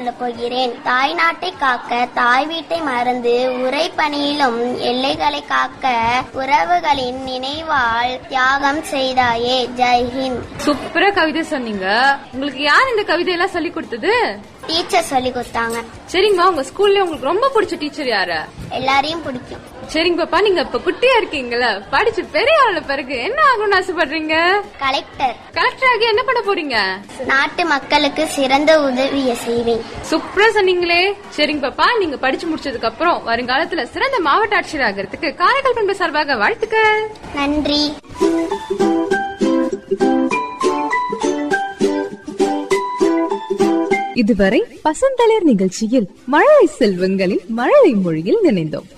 சொல்ல போகிறேன் தாய் நாட்டை காக்க தாய் வீட்டை மறந்து உரை பணியிலும் எல்லைகளை காக்க உறவுகளின் நினைவால் தியாகம் செய்தாயே ஜெய்ஹிந்த் சூப்பரா கவிதை சொன்னீங்க உங்களுக்கு யார் இந்த கவிதை எல்லாம் சொல்லி கொடுத்தது டீச்சர் சொல்லி கொடுத்தாங்க சரிங்கம்மா உங்க ஸ்கூல்ல உங்களுக்கு ரொம்ப பிடிச்ச டீச்சர் யாரு எல்லாரையும் பிடிக்கும் சரிங்க பாப்பா நீங்க இப்ப குட்டியா இருக்கீங்கல்ல படிச்சு பெரிய ஆள பிறகு என்ன ஆகணும்னு ஆசைப்படுறீங்க கலெக்டர் கலெக்டர் ஆகி என்ன பண்ண போறீங்க நாட்டு மக்களுக்கு சிறந்த உதவியை செய்வேன் சூப்பரா சொன்னீங்களே சரிங்க பாப்பா நீங்க படிச்சு முடிச்சதுக்கு அப்புறம் வருங்காலத்துல சிறந்த மாவட்ட ஆட்சியர் ஆகிறதுக்கு காரைக்கால் பண்பு சார்பாக வாழ்த்துக்கள் நன்றி இதுவரை பசந்தளிர் நிகழ்ச்சியில் மழலை செல்வங்களின் மழலை மொழியில் நினைந்தோம்